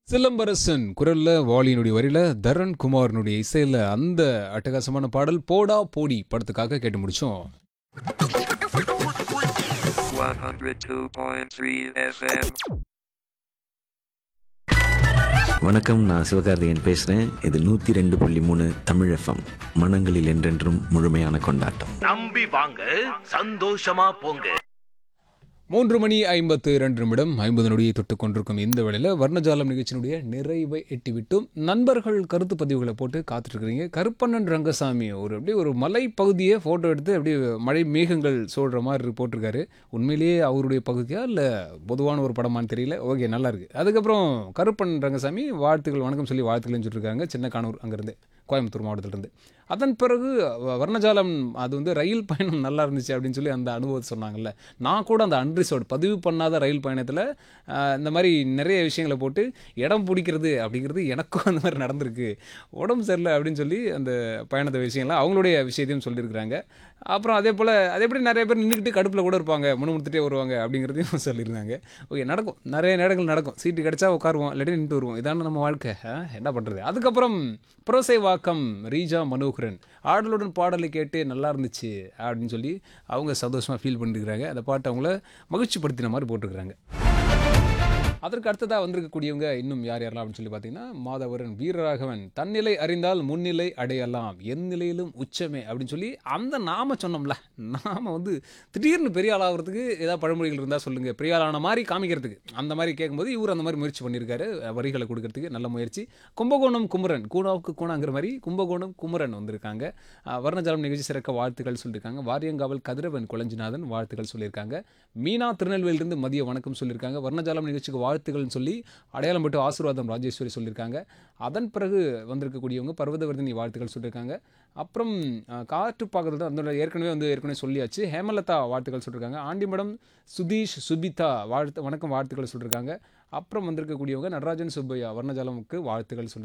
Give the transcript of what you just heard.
சிலம்பரசன் குரல்ல வாலியினுடைய வரியில தரன் குமாரனுடைய இசையில அந்த அட்டகாசமான பாடல் போடா போடி படத்துக்காக கேட்டு முடிச்சோம் 102.3 FM. வணக்கம் நான் சிவகார்த்திகேயன் பேசுகிறேன் இது நூற்றி ரெண்டு புள்ளி மூணு தமிழ் எஃப்எம் மனங்களில் என்றென்றும் முழுமையான கொண்டாட்டம் நம்பி வாங்க சந்தோஷமா போங்க மூன்று மணி ஐம்பத்து இரண்டு நிமிடம் ஐம்பது நொடியை தொட்டுக் கொண்டிருக்கும் இந்த வேளையில் வர்ணஜாலம் நிகழ்ச்சியினுடைய நிறைவை எட்டிவிட்டும் நண்பர்கள் கருத்து பதிவுகளை போட்டு காத்துட்டு இருக்கிறீங்க கருப்பண்ணன் ரங்கசாமி ஒரு அப்படியே ஒரு மலை பகுதியை ஃபோட்டோ எடுத்து அப்படியே மழை மேகங்கள் சூழ்கிற மாதிரி போட்டிருக்காரு உண்மையிலேயே அவருடைய பகுதியா இல்லை பொதுவான ஒரு படமான்னு தெரியல ஓகே நல்லா இருக்கு அதுக்கப்புறம் கருப்பன் ரங்கசாமி வாழ்த்துக்கள் வணக்கம் சொல்லி வாழ்த்துக்கள்னு சொல்லியிருக்காங்க சின்ன கானூர் அங்கேருந்து கோயம்புத்தூர் மாவட்டத்திலிருந்து அதன் பிறகு வ- வர்ணஜாலம் அது வந்து ரயில் பயணம் நல்லா இருந்துச்சு அப்படின்னு சொல்லி அந்த அனுபவத்தை சொன்னாங்கல்ல நான் கூட அந்த அன்ரிசோர்ட் பதிவு பண்ணாத ரயில் பயணத்தில் இந்த மாதிரி நிறைய விஷயங்களை போட்டு இடம் பிடிக்கிறது அப்படிங்கிறது எனக்கும் அந்த மாதிரி நடந்திருக்கு உடம்பு சரியில்லை அப்படின்னு சொல்லி அந்த பயணத்தை விஷயம்லாம் அவங்களுடைய விஷயத்தையும் சொல்லியிருக்கிறாங்க அப்புறம் அதே போல் அதே எப்படி நிறைய பேர் நின்றுக்கிட்டு கடுப்பில் கூட இருப்பாங்க முணுமுணுத்துட்டே வருவாங்க அப்படிங்கிறதையும் சொல்லியிருந்தாங்க ஓகே நடக்கும் நிறைய நேரங்கள் நடக்கும் சீட்டு கிடைச்சா உட்காருவோம் இல்லாட்டி நின்று வருவோம் இதான நம்ம வாழ்க்கை ஆ? என்ன பண்ணுறது அதுக்கப்புறம் புரோசை வாக்கம் ரீஜா மனோகரன் ஆடலுடன் பாடலை கேட்டு நல்லா இருந்துச்சு அப்படின்னு சொல்லி அவங்க சந்தோஷமாக ஃபீல் பண்ணிருக்கிறாங்க அந்த பாட்டை அவங்கள மகிழ்ச்சிப்படுத்தின மாதிரி போட்டிருக்கிறாங்க அதற்கு அடுத்ததாக வந்திருக்கக்கூடியவங்க இன்னும் யார் யாரெல்லாம் அப்படின்னு சொல்லி பார்த்தீங்கன்னா மாதவரன் வீரராகவன் தன்னிலை அறிந்தால் முன்னிலை அடையலாம் என் நிலையிலும் உச்சமே அப்படின்னு சொல்லி அந்த நாம சொன்னோம்ல நாம வந்து திடீர்னு பெரிய ஆளாகிறதுக்கு ஏதாவது பழமொழிகள் இருந்தால் சொல்லுங்கள் பெரிய ஆளான மாதிரி காமிக்கிறதுக்கு அந்த மாதிரி கேட்கும்போது இவர் அந்த மாதிரி முயற்சி பண்ணியிருக்காரு அஹ், வரிகளை கொடுக்கறதுக்கு நல்ல முயற்சி கும்பகோணம் குமரன் கூணாவுக்கு கூணாங்கிற மாதிரி கும்பகோணம் குமரன் வந்திருக்காங்க அஹ், வர்ணஜாலம் நிகழ்ச்சி சிறக்க வாழ்த்துக்கள் சொல்லியிருக்காங்க வாரியங்காவல் கதிரவன் குளஞ்சிநாதன் வாழ்த்துக்கள் சொல்லியிருக்காங்க மீனா திருநெல்வேலியிலிருந்து மதிய வணக்கம் சொல்லியிருக்காங்க வர்ணஜாலம் நிகழ்ச்சிக்கு வாழ்த்துக்கள்னு சொல்லி அடையாளம் பட்டு ஆசீர்வாதம் ராஜேஸ்வரி சொல்லியிருக்காங்க அதன் பிறகு வந்திருக்கக்கூடியவங்க பர்வதவர்தினி வாழ்த்துக்கள் சொல்லியிருக்காங்க அப்புறம் அஹ், காற்று பார்க்கறது அந்த ஏற்கனவே வந்து ஏற்கனவே சொல்லியாச்சு ஹேமலதா வாழ்த்துக்கள் சொல்லியிருக்காங்க ஆண்டிமடம் சுதீஷ் சுபிதா வாழ்த்து வணக்கம் வாழ்த்துக்கள் சொல்லியிருக்காங்க அப்புறம் வந்திருக்கக்கூடியவங்க நடராஜன் சுப்பையா வர்ணஜாலமுக்கு வாழ்த்துக்கள் சொல்லி